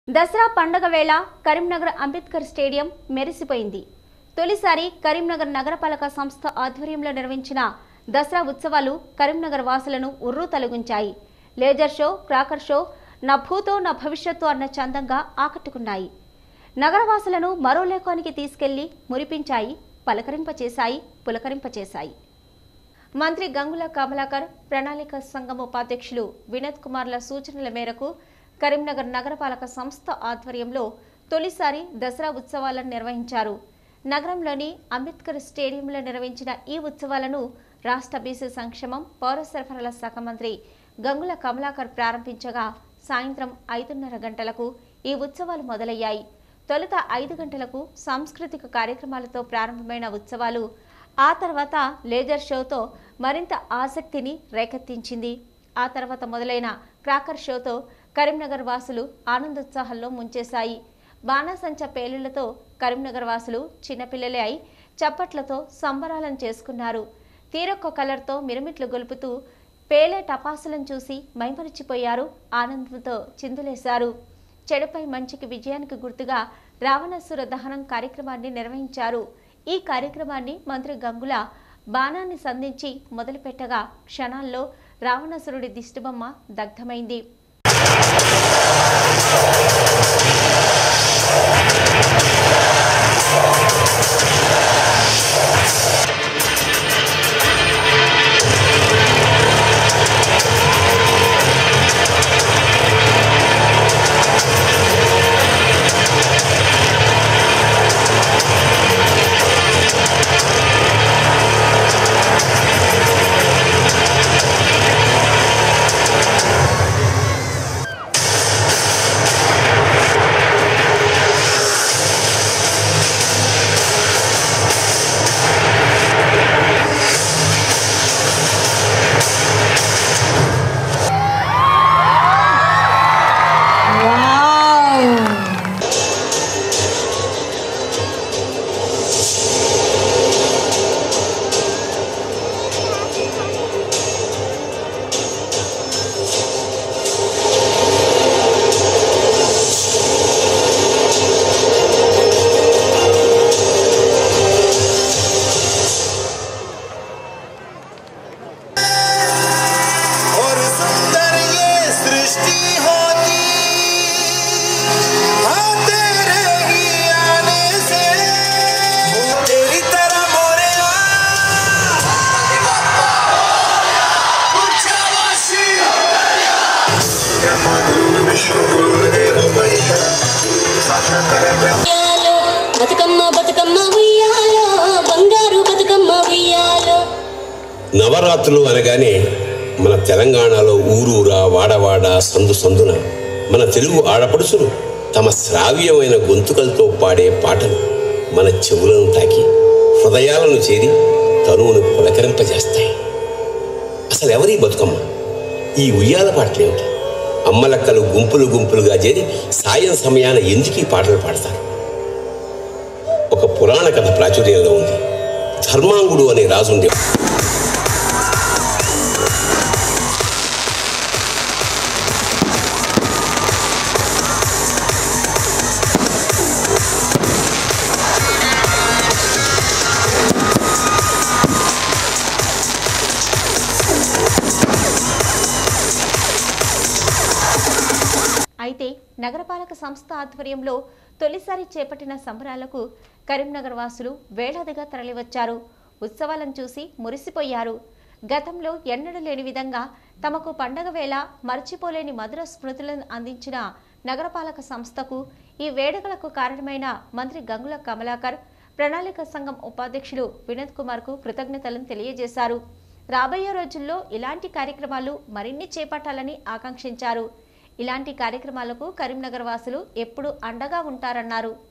దసరా పండగ వేళ కరీంనగర్ అంబేద్కర్ స్టేడియం మెరిసిపోయింది తొలిసారి కరీంనగర్ నగరపాలక సంస్థ ఆధ్వర్యంలో నిర్వహించిన దసరా ఉత్సవాలు కరీంనగర్ వాసులను ఉర్రూ తొలగించాయి లేజర్ షో క్రాకర్ షో నా భూతో నా భవిష్యత్తు అన్న చందంగా ఆకట్టుకున్నాయి నగరవాసులను మరో లోకానికి తీసుకెళ్లి మురిపించాయి పలకరింపచేశాయి పులకరింపచేశాయి మంత్రి గంగుల కమలాకర్ ప్రణాళిక సంఘం ఉపాధ్యక్షులు వినోద్ కుమార్ల సూచనల మేరకు కరీంనగర్ నగరపాలక సంస్థ ఆధ్వర్యంలో తొలిసారి దసరా ఉత్సవాలను నిర్వహించారు నగరంలోని అంబేద్కర్ స్టేడియంలో నిర్వహించిన ఈ ఉత్సవాలను రాష్ట్ర బీసీ సంక్షేమం పౌర సరఫరాల శాఖ మంత్రి గంగుల కమలాకర్ ప్రారంభించగా సాయంత్రం ఐదున్నర గంటలకు ఈ ఉత్సవాలు మొదలయ్యాయి తొలుత ఐదు గంటలకు సాంస్కృతిక కార్యక్రమాలతో ప్రారంభమైన ఉత్సవాలు ఆ తర్వాత లేజర్ షోతో మరింత ఆసక్తిని రేకెత్తించింది ఆ తర్వాత మొదలైన క్రాకర్ షోతో కరీంనగర్ వాసులు ఆనందోత్సాహాల్లో ముంచేశాయి బాణాసంచ పేలుళ్లతో కరీంనగర్ వాసులు చిన్నపిల్లలే అయి చప్పట్లతో సంబరాలను చేసుకున్నారు తీరొక్క కలర్తో మిరుమిట్లు గొలుపుతూ పేలే టపాసులను చూసి మైమరిచిపోయారు ఆనందంతో చిందులేశారు చెడుపై మంచికి విజయానికి గుర్తుగా రావణాసుర దహనం కార్యక్రమాన్ని నిర్వహించారు ఈ కార్యక్రమాన్ని మంత్రి గంగుల బాణాన్ని సంధించి మొదలుపెట్టగా క్షణాల్లో రావణాసురుడి దిష్టిబొమ్మ దగ్ధమైంది और सुंदर ये सृष्टि होती हाँ तेरे ही आने से तेरी तरह मोरे ఉయ్యాలో బతుకమ్మ బతుకమ్మ ఉయ్యాలో బంగారు బతుకమ్మ ఉయ్యాలో నవరాత్రులు అనగానే మన తెలంగాణలో ఊరూరా వాడవాడ సందు సందున మన తెలుగు ఆడపడుచులు తమ శ్రావ్యమైన గొంతుకలతో పాడే పాటలు మన చెవులను తాకి హృదయాలను చేరి తనువును పులకరింపజేస్తాయి అసలు ఎవరి బతుకమ్మ ఈ ఉయ్యాల పాటలేమిటి అమ్మలక్కలు గుంపులు గుంపులుగా చేరి సాయం సమయాన ఎందుకు ఈ పాటలు పాడతారు ఒక పురాణ కథ ప్రాచుర్యంలో ఉంది ధర్మాంగుడు అనే రాజుండేవాడు అయితే నగరపాలక సంస్థ ఆధ్వర్యంలో తొలిసారి చేపట్టిన సంబరాలకు కరీంనగర్ వాసులు వేలాదిగా తరలివచ్చారు ఉత్సవాలను చూసి మురిసిపోయారు గతంలో ఎన్నడూ లేని విధంగా తమకు పండగ వేళ మర్చిపోలేని మధుర స్మృతులను అందించిన నగరపాలక సంస్థకు ఈ వేడుకలకు కారణమైన మంత్రి గంగుల కమలాకర్ ప్రణాళిక సంఘం ఉపాధ్యక్షులు వినోద్ కుమార్కు కృతజ్ఞతలను తెలియజేశారు రాబోయే రోజుల్లో ఇలాంటి కార్యక్రమాలు మరిన్ని చేపట్టాలని ఆకాంక్షించారు ఇలాంటి కార్యక్రమాలకు కరీంనగర్ వాసులు ఎప్పుడూ అండగా ఉంటారన్నారు